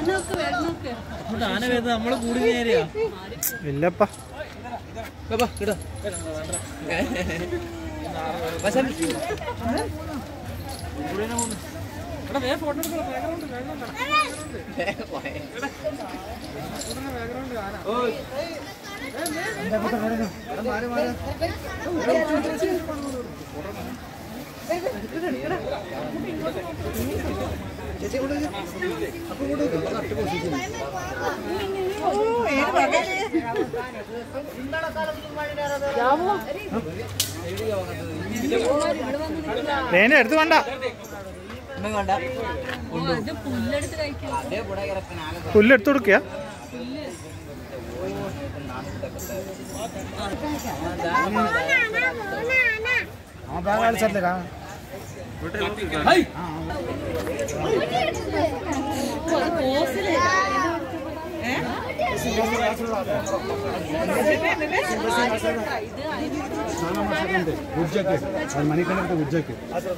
എന്നിട്ട് ആന വരുന്നത് നമ്മള് കൂടുന്ന ഏരിയ ഇല്ലപ്പാ ഫോട്ടോ എടുക്കണം ബാക്ക്ഗ്രൗണ്ട് വേന എടുത്ത് വേണ്ട പുല്ലെടുത്ത് കഴിക്കും പുല്ല് എടുത്ത് കൊടുക്കുക గుజ్జకి అది మణికంఠ గుజ్జకి